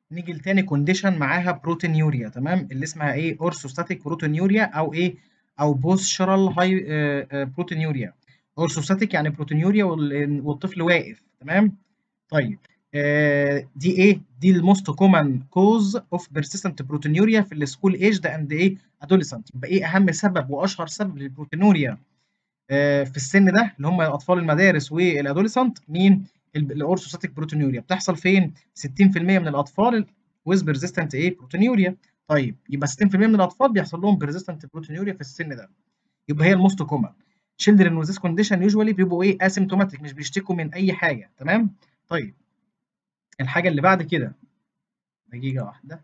نيجي لتاني كونديشن معاها بروتينيوريا تمام اللي اسمها ايه اورثوستاتيك بروتينيوريا او ايه او بوستشرال هاي بروتينيوريا اورثوستاتيك يعني بروتينيوريا والطفل واقف تمام طيب آه دي ايه دي الموست كومن كوز اوف بيرسيستنت بروتينيوريا في السكول ايج اند ايه ادوليسنت يبقى ايه اهم سبب واشهر سبب للبروتينيوريا آه في السن ده اللي هم اطفال المدارس والادوليسنت مين الاورثوستاتيك بروتينيوريا بتحصل فين 60% من الاطفال ويز بيرزيستنت ايه بروتينيوريا طيب يبقى 60% من الاطفال بيحصل لهم بيرزيستنت بروتينيوريا في السن ده يبقى هي الموست كومن children with this condition usually بيبقوا ايه asymptomatic مش بيشتكوا من اي حاجه تمام طيب الحاجه اللي بعد كده دقيقه واحده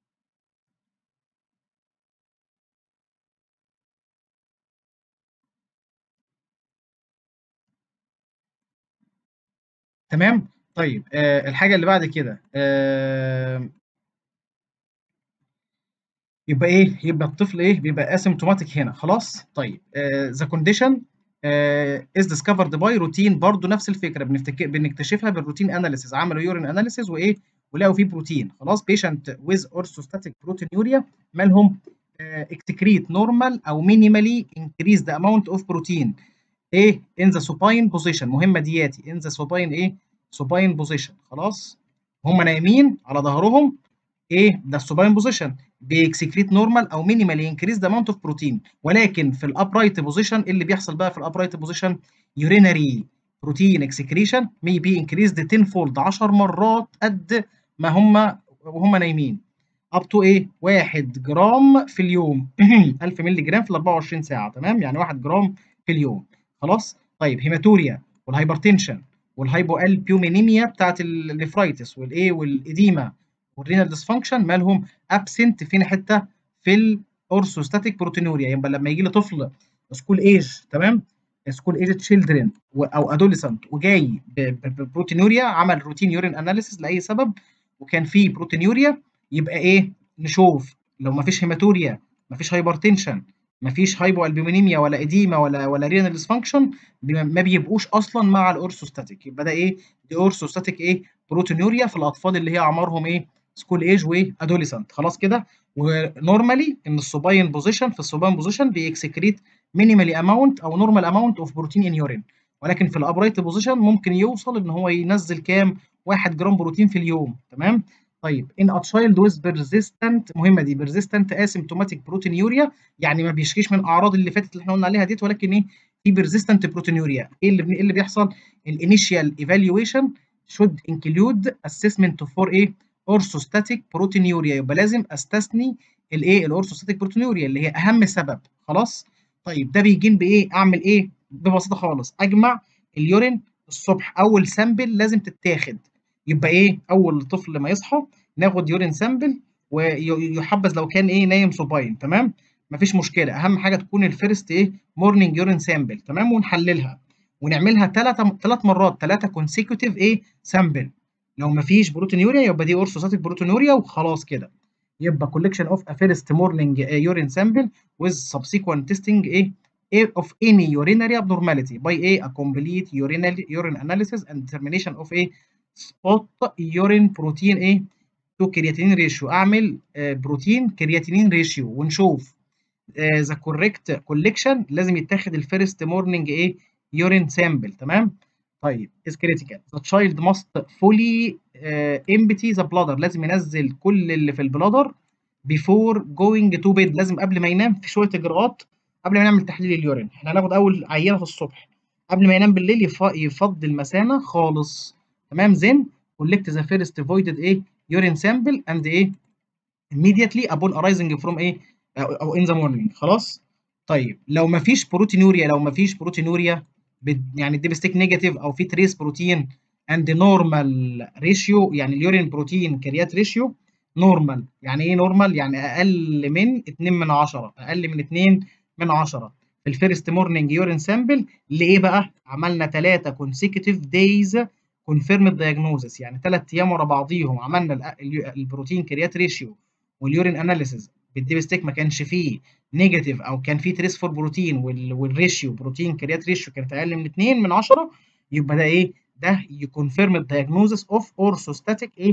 تمام طيب آه الحاجه اللي بعد كده آه يبقى ايه يبقى الطفل ايه بيبقى اسيمتوماتيك هنا خلاص طيب ذا كونديشن از ديسكفرد باي روتين برضو نفس الفكره بنفتكر بنكتشفها بالروتين اناليسيز عملوا يورين اناليسيز وايه ولقوا فيه بروتين خلاص بيشنت ويز اورثوستاتيك بروتينيوريا مالهم اكتكريت نورمال او مينيمالي انكريز ذا اماونت اوف بروتين ايه ان ذا سوباين بوزيشن مهمه دياتي ان ذا سوباين ايه سوباين بوزيشن خلاص هم نايمين على ظهرهم ايه ده السوباين بوزيشن بيكسكريت نورمال او مينيمالي انكريز ذا اماونت اوف بروتين ولكن في الابرايت بوزيشن اللي بيحصل بقى في الابرايت بوزيشن يورينري بروتين اكسكريشن مي بي انكريزد 10 فولد 10 مرات قد ما هم وهم نايمين اب تو ايه 1 جرام في اليوم 1000 مللي جرام في ال 24 ساعه تمام يعني 1 جرام في اليوم خلاص طيب هيماتوريا والهايبرتنشن والهايبو البيومينيميا بتاعت النفرايتس والايه والاديما والرينال ديسفانكشن مالهم ابسنت فين حته في الاورثوستاتيك بروتينوريا يبقى لما يجي لي طفل سكول ايج تمام سكول ايج تشيلدرن او ادوليسنت وجاي ببروتينوريا عمل روتين يورين اناليسيس لاي سبب وكان فيه بروتينوريا يبقى ايه نشوف لو ما فيش هيماتوريا ما فيش هايبرتنشن ما فيش هايبو البومينيميا ولا اديما ولا ولا رينال ديسفانكشن ما بيبقوش اصلا مع الاورثوستاتيك يبقى ده ايه دي اورثوستاتيك ايه بروتينوريا في الاطفال اللي هي اعمارهم ايه سكول ايج وادوليسنت خلاص كده ونورمالي ان السوباين بوزيشن في السوباين بوزيشن بيكسكريت مينيمالي اماونت او نورمال اماونت اوف بروتين ان يورين ولكن في الابرايت بوزيشن ممكن يوصل ان هو ينزل كام 1 جرام بروتين في اليوم تمام طيب ان ا تشايلد ويز بيرزيستنت مهمه دي بيرزيستنت اسيمتوماتيك بروتينيوريا يعني ما بيشكيش من الاعراض اللي فاتت اللي احنا قلنا عليها ديت ولكن ايه في بيرزيستنت بروتينيوريا ايه اللي ايه اللي بيحصل الانيشال ايفالويشن should include assessment for ايه اورثوستاتيك بروتينيوريا يبقى لازم استثني الايه الاورثوستاتيك بروتينيوريا اللي هي اهم سبب خلاص طيب ده بيجين بايه اعمل ايه ببساطه خالص اجمع اليورين الصبح اول سامبل لازم تتاخد يبقى ايه اول طفل ما يصحى ناخد يورين سامبل ويحبذ لو كان ايه نايم سوباين تمام مفيش مشكله اهم حاجه تكون الفيرست ايه مورنينج يورين سامبل تمام ونحللها ونعملها ثلاث ثلاث مرات ثلاثه كونسيكوتيف ايه سامبل لو مفيش بروتينيوريا يبقى دي اورثوستاتيك بروتينيوريا وخلاص كده يبقى collection of a first morning uh, urine sample with subsequent testing ايه of any urinary abnormality by a, a complete urinal urine analysis and determination of a spot urine protein ايه to creatinine ratio اعمل بروتين كرياتينين ريشيو ونشوف ذا كوريكت كولكشن لازم يتاخد الفيرست مورنينج ايه يورين سامبل تمام طيب is critical the child must fully uh, empty the bladder لازم ينزل كل اللي في البلادر before going to bed لازم قبل ما ينام في شويه اجراءات قبل ما نعمل تحليل اليورين احنا هناخد اول عينه في الصبح قبل ما ينام بالليل يف... يفضي المثانه خالص تمام زين collect the first voided ايه urine sample and ايه immediately upon arising from ايه او in the morning خلاص طيب لو ما فيش بروتينوريا لو ما فيش بروتينوريا يعني الديبستيك نيجاتيف او في تريس بروتين اند نورمال ريشيو يعني اليورين بروتين كريات ريشيو نورمال يعني ايه نورمال يعني اقل من 2 من 10 اقل من 2 من 10 في الفيرست مورنينج يورين سامبل لايه بقى عملنا 3 كونسيكتيف دايز كونفيرمد دايجنوزس يعني 3 ايام ورا بعضيهم عملنا البروتين كريات ريشيو واليورين اناليسيز بالديبستيك ما كانش فيه نيجاتيف او كان فيه تريس فور بروتين والريشيو بروتين كريات ريشيو كانت اقل من 2 من 10 يبقى ده ايه ده يكونفيرم الدايجنوزس اوف اورثوستاتيك ايه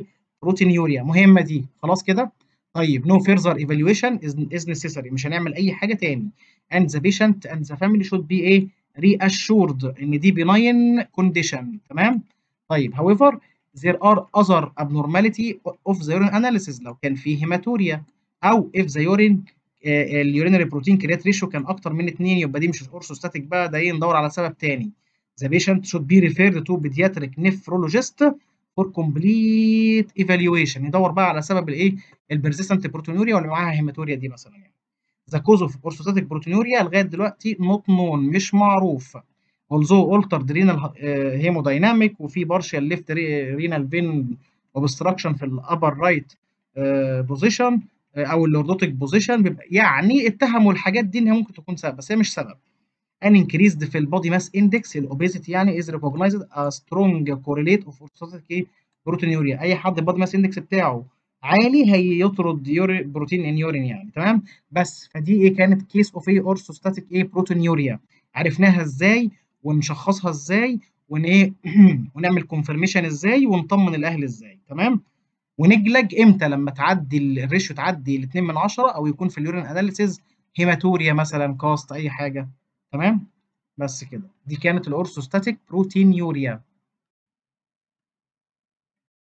بروتينيوريا مهمة دي خلاص كده طيب no further evaluation is, is necessary مش هنعمل أي حاجة تاني and the patient and the family should be ايه reassured إن دي benign condition تمام طيب however there are other abnormality of the urine analysis لو كان فيه هيماتوريا أو if the urine اليورينري بروتين كريات ريشيو كان اكتر من 2 يبقى دي مش اورثوستاتيك بقى ده ايه ندور على سبب تاني the patient should be referred to pediatric nephrologist for complete evaluation يدور بقى على سبب الايه البرزيستنت بروتونوريا واللي معاها هيماتوريا دي مثلا يعني the cause of orthostatic proteinuria لغايه دلوقتي not known مش معروف although altered renal uh, hemodynamic وفي partial left renal vein obstruction في الابر رايت بوزيشن او اللوردوتيك بوزيشن بيبقى يعني اتهموا الحاجات دي ان هي ممكن تكون سبب بس هي مش سبب an increased في البودي ماس اندكس الاوبيزيتي يعني is recognized a strong correlate of orthostatic proteinuria اي حد البودي ماس اندكس بتاعه عالي هيطرد يوري بروتين ان يورين يعني تمام بس فدي ايه كانت كيس اوف ايه اورثوستاتيك ايه بروتينيوريا عرفناها ازاي ونشخصها ازاي ون ايه ونعمل كونفirmation ازاي ونطمن الاهل ازاي تمام ونجلج امتى لما تعدي الريشيو تعدي ال 2 من 10 او يكون في اليورين اناليسيز هيماتوريا مثلا كاست اي حاجه تمام بس كده دي كانت الاورثوستاتيك بروتينيوريا